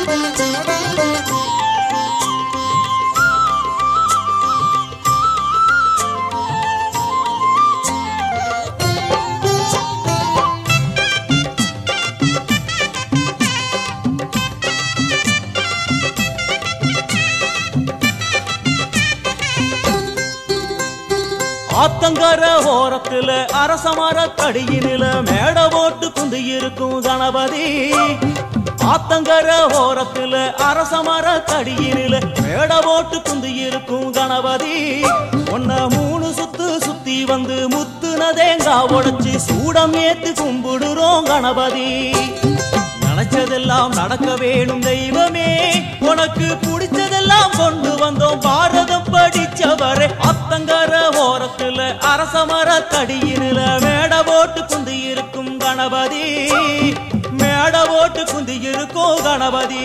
ஆத்தங்கர ஓரத்துல அரசமர கடியினில மேட போட்டு குந்தி இருக்கும் கணபதி ஆத்தங்கர ஓரத்துல அரசமர கடியினில மேட போட்டு குந்தி இருக்கும் கணபதி ஒன்ன மூணு சுத்து சுத்தி வந்து முத்துன தேங்காய் உடைச்சு சூடம் ஏத்து கும்பிடுறோம் கணபதி நினைச்சதெல்லாம் நடக்க வேணும் தெய்வமே உனக்கு பிடிச்சதெல்லாம் கொண்டு வந்தோம் பாரதம் படிச்சவரே அத்தங்கர ஓரத்துல அரசமர தடியினில மேட போட்டு குந்தி இருக்கும் கணபதி மேட போட்டு குந்தி இருக்கும் கணபதி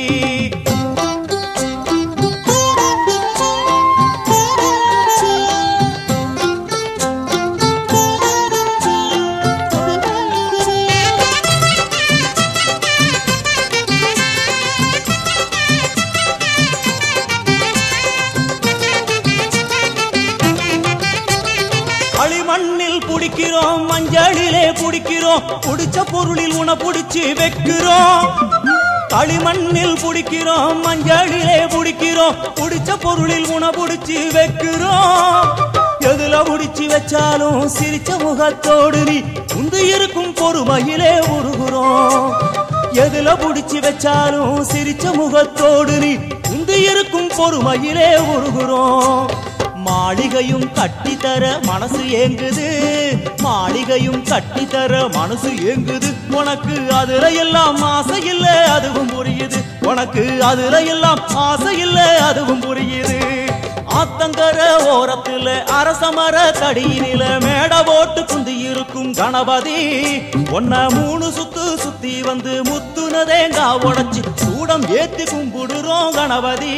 களிமண்ணில் புடிக்கிறோம் மஞ்சளிலே புடிக்கிறோம் புடிச்ச பொருளில் உன புடிச்சு வைக்கிறோம் களிமண்ணில் புடிக்கிறோம் மஞ்சளிலே புடிக்கிறோம் புடிச்ச பொருளில் உன புடிச்சு வைக்கிறோம் எதுல புடிச்சு வச்சாலும் சிரிச்ச முகத்தோடு நீ உந்து இருக்கும் பொறுமையிலே உருகுறோம் எதுல புடிச்சு வச்சாலும் சிரிச்ச முகத்தோடு நீ உந்து இருக்கும் பொறுமையிலே உருகுறோம் மாளிகையும் கட்டித்தர மனசு ஏங்குது மாளிகையும் கட்டித்தர மனசு ஏங்குது உனக்கு அதுல எல்லாம் ஆசை இல்ல அதுவும் புரியுது உனக்கு அதுல எல்லாம் ஆசை இல்ல அதுவும் புரியுது ஆத்தங்கர ஓரத்துல அரசமர தடியினில மேட போட்டு குந்தி இருக்கும் கணபதி ஒன்ன மூணு சுத்து சுத்தி வந்து முத்துன தேங்காய் உடைச்சு சூடம் ஏத்தி கும்பிடுறோம் கணபதி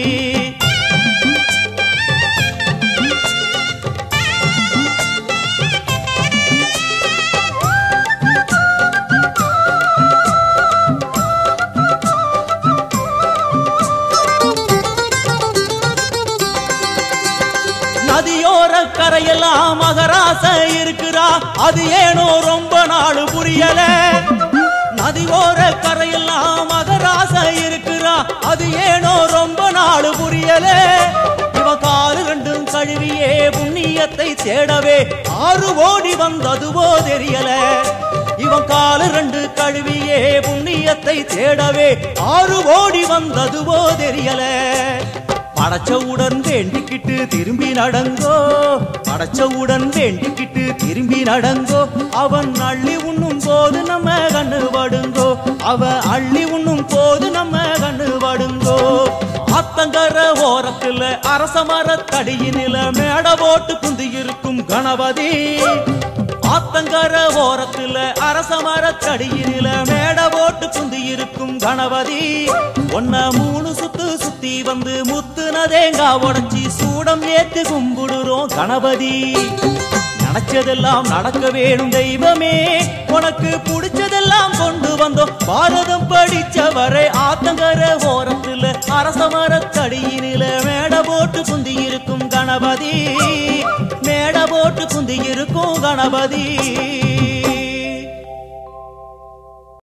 நதியோர கரையெல்லாம் மகராச இருக்கிறா அது ஏனோ ரொம்ப நாள் புரியல நதியோர கரையெல்லாம் மகராச இருக்கிறா அது ஏனோ ரொம்ப நாள் புரியல இவ காலு ரெண்டும் கழுவியே புண்ணியத்தை தேடவே ஆறு ஓடி வந்ததுவோ தெரியல இவன் காலு ரெண்டு கழுவியே புண்ணியத்தை தேடவே ஆறு ஓடி வந்ததுவோ தெரியல படைச்சவுடன் வேண்டிக்கிட்டு திரும்பி நடங்கோ படைச்சவுடன் வேண்டிக்கிட்டு திரும்பி நடங்கோ அவன் அள்ளி உண்ணும் போது நம்ம கண்ணு படுங்கோ அவன் அள்ளி உண்ணும் போது நம்ம கண்ணு படுங்கோ ஆத்தங்கர ஓரத்துல அரசமர தடியினில மேட போட்டு குந்தி இருக்கும் கணபதி ஆத்தங்கர ஓரத்துல அரசமர தடியினில மேட போட்டு குந்தி இருக்கும் கணபதி ஒன்ன மூணு சுத்து சுத்தி வந்து முத்துன தேங்காய் உடைச்சி சூடம் ஏத்து கும்பிடுறோம் கணபதி நினைச்சதெல்லாம் நடக்க வேணும் தெய்வமே உனக்கு பிடிச்சதெல்லாம் கொண்டு வந்தோம் பாரதம் படிச்சவரை ஆத்தங்கர ஓரத்துல அரசமர தடியினில மேட போட்டு குந்தி இருக்கும் கணபதி மேட போட்டு குந்தி இருக்கும் கணபதி